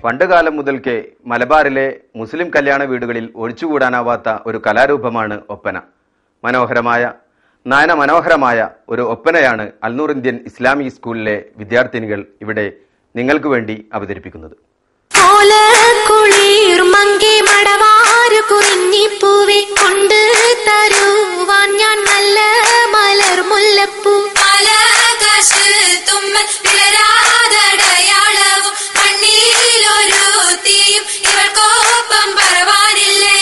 പണ്ടുകാലം മുതൽക്കേ മലബാറിലെ മുസ്ലിം കല്യാണ വീടുകളിൽ ഒഴിച്ചുകൂടാനാവാത്ത ഒരു കലാരൂപമാണ് ഒപ്പന മനോഹരമായ നയന മനോഹരമായ ഒരു ഒപ്പനയാണ് അൽനൂർ ഇന്ത്യൻ ഇസ്ലാമിക് സ്കൂളിലെ വിദ്യാർത്ഥിനികൾ ഇവിടെ നിങ്ങൾക്ക് വേണ്ടി അവതരിപ്പിക്കുന്നത് കുളിർ മങ്കി മടവാറ് കുറിഞ്ഞിപ്പൂവെ കൊണ്ട് തരുവാൻ ഞാൻ നല്ല മലർ മുല്ലപ്പൂ ആകാശ് തുമ്മൽ വിളരാതടയാളവും കണ്ണീലൊരു തീയും ഇവൾക്കൊപ്പം പറവാനില്ലേ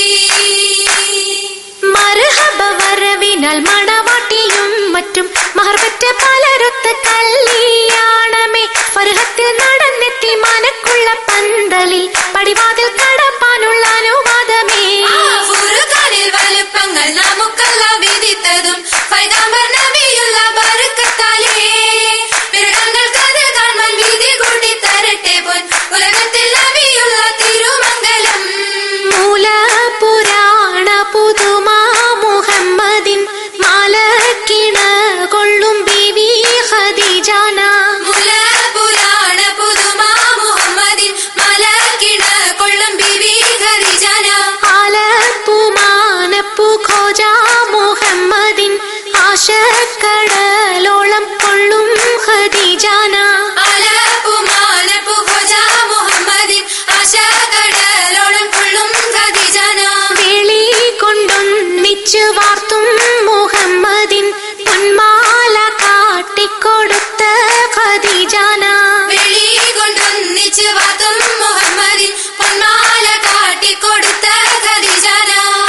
മർഹബ വരവിനാൽ മണവാട്ടിയും മറ്റും മഹർപറ്റ പലരൊത്ത കല്യാണമേ ഫർഹത്തിൽ നടന്നെത്തി മനക്കുള്ള പന്തലിൽ പടിവാതിൽ കടപ്പാനുള്ള അനുവാദമേ ആ ഫുർഖാനിൽ വലുപ്പങ്ങൾ നമുക്കല്ല വിധിത്തതും ഫൈദാംബർ നബിയുള്ള ബർക്കത്താലേ മൃഗങ്ങൾക്കത് കാണാൻ വിധി കൂട്ടി തരട്ടെ പൊൻ ഉലകത്തിൽ നബിയുള്ള തിരുമംഗലം മൂല പുരാണ പുതുമാ മുഹമ്മദിൻ മാലക്കിണ കൊള്ളും ബീവി ഖദീജാന മുല പുരാണ പുതുമാ മുഹമ്മദിൻ മലക്കിണ കൊള്ളും ബിവി ഖദീജാന ആലപ്പുമാനപ്പു ഖോജ മുഹമ്മദിൻ ആശക്കടലോളം കൊള്ളും ഖദീജാന അലപുമാനപ്പു ഖോജ മുഹമ്മദിൻ ആശാകടലോളം കൊള്ളും ഖദീജാന വേളി കൊണ്ടൊന്നിച്ചു വാർത്തും മുഹമ്മദിൻ പൊന്മാല കാട്ടിക്കൊടുത്ത ഖദീജാന വെളി കൊണ്ടൊന്നിച്ച് വാത്തും മുഹമ്മദിൻ പൊന്മാല കാട്ടിക്കൊടുത്ത ഖദീജാന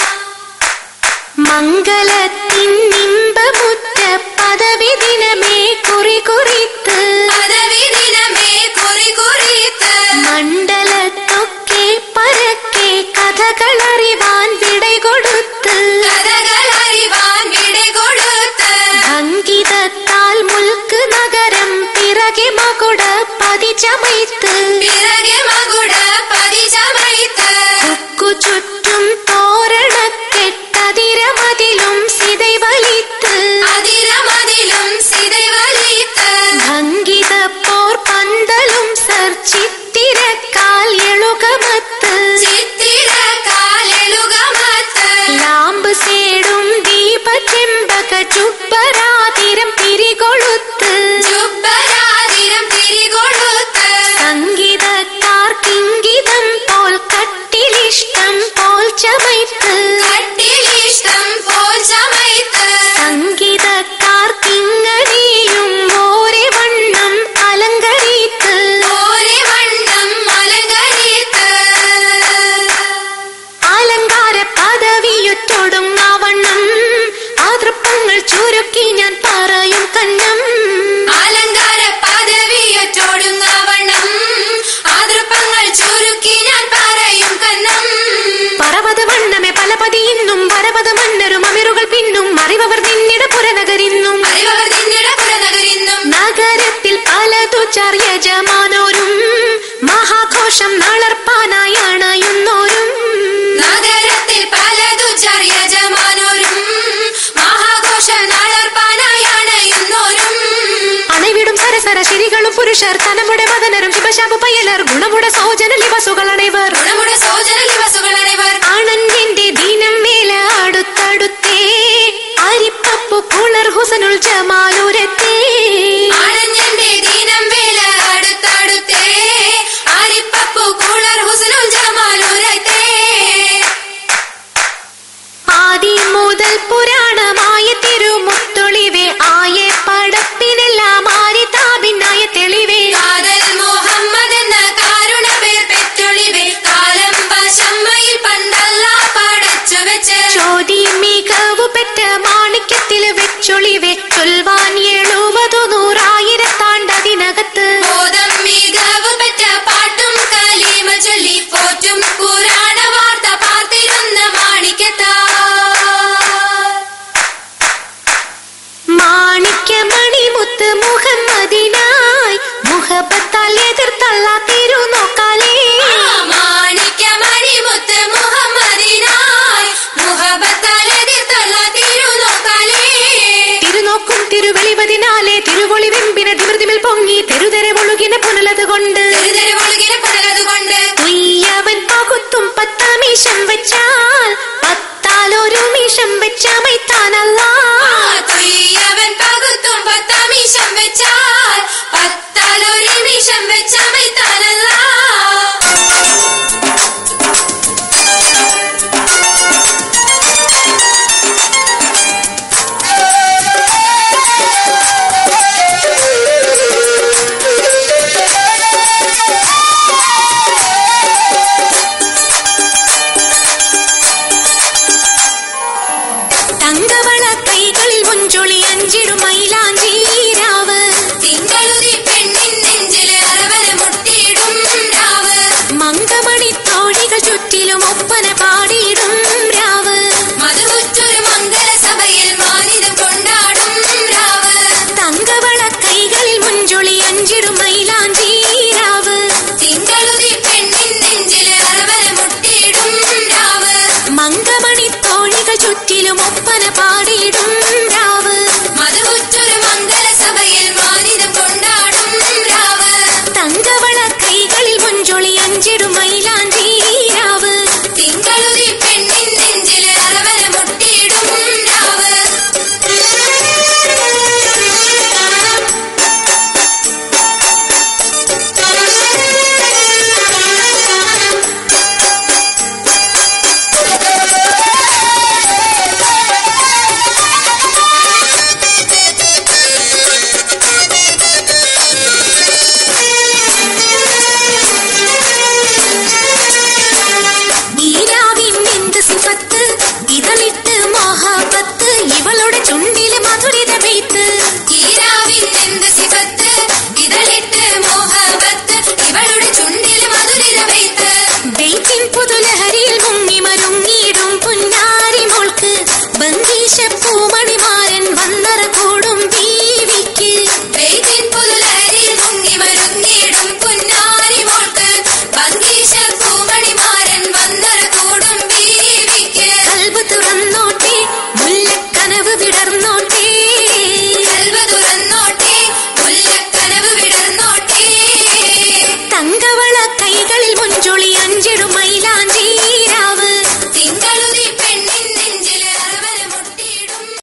മംഗളത്തിൻ നിമ്പമുറ്റ പദവി ദിനമേ കുറി കുറിത്ത് പദവി ദിനമേ കുറി കുറിത്ത് മണ്ഡലത്തൊക്കെ പരക്കെ കഥകളറിവാൻ വിടை കൊടുത്ത് കഥകളറിവാൻ വിട കൊടുത്ത് അങ്കിതത്താൽ മുൽക്ക് നഗരം പിറകെ മകുട പതിച്ചമൈത്ത് പിറകെ മകുട പതിചമൈത്ത് ഉക്കു ചുറ്റും തോരണക്കെട്ടതിരമതിലും സിതൈ വലിത്ത് അതിരമതിലും സിതൈവലിത്ത് ഭംഗിത പോർ പന്തലും സർ ചിത്തിരക്കാൽ എളുകമത്ത് ചിത്തിര കാലെളുകമത്ത് ലാമ്പ് സേടും ദീപ ചെമ്പക ചുപ്പരാതിരം പിരികൊളുത്ത് ചുബ്ബരാതിരം തിരികൊടുത്ത് സംഗീതക്കാർ കിങ്കിതം പോൽ കട്ടിലിഷ്ടം പോൽ ചമയ്ത്ത് കട്ടിലിഷ്ടം പോൽ ചമയ്ത്ത് സംഗീതക്കാർ കിങ്ങടിയും ഓരെ വണ്ണം അലങ്കരിത്ത് ഓരെ വണ്ണം അലങ്കരിത്ത് അലങ്കാര പദവിയുറ്റൊടുങ്ങാവണ്ണം ആതൃപ്പങ്ങൾ ചുരുക്കി ഞാൻ പറയും കന്നം അലങ്കാര പദവിയൊറ്റോടുങ്ങവണ്ണം ആതൃപ്പങ്ങൾ ചുരുക്കി ഞാൻ പറയും കന്നം പറവത വണ്ണമേ പലപതി ഇന്നും വരവത മന്നരും അമിറുകൾ പിന്നും അറിവവർ നിന്നിട പുരനഗരിന്നും അറിവർ നിന്നിട പുറനഗരിന്നും നഗരത്തിൽ പലതു ചർയജമാനോരും മഹാഘോഷം നളർപ്പാനായി അണയുന്നോരും നഗരത്തിൽ പലതു ചെറിയ ജമാനോരും മഹാഘോഷ നാളർപ്പാനായി അണയുന്നോരും അണവിടും സരസര ശിരികളും പുരുഷർ തനമുടെ മദനരും ശിവശാപു പയലർ ഗുണമുട സൗജന ലിവസുകൾ അണൈവർ ഗുണമുടെ സൗജന ദിവസുകളണിവർ ആണന്യന്റെ ദീനം മേല അടുത്തടുത്തേ അരിപ്പപ്പു കുളർ ഹുസനുൽ ജമാലുൽ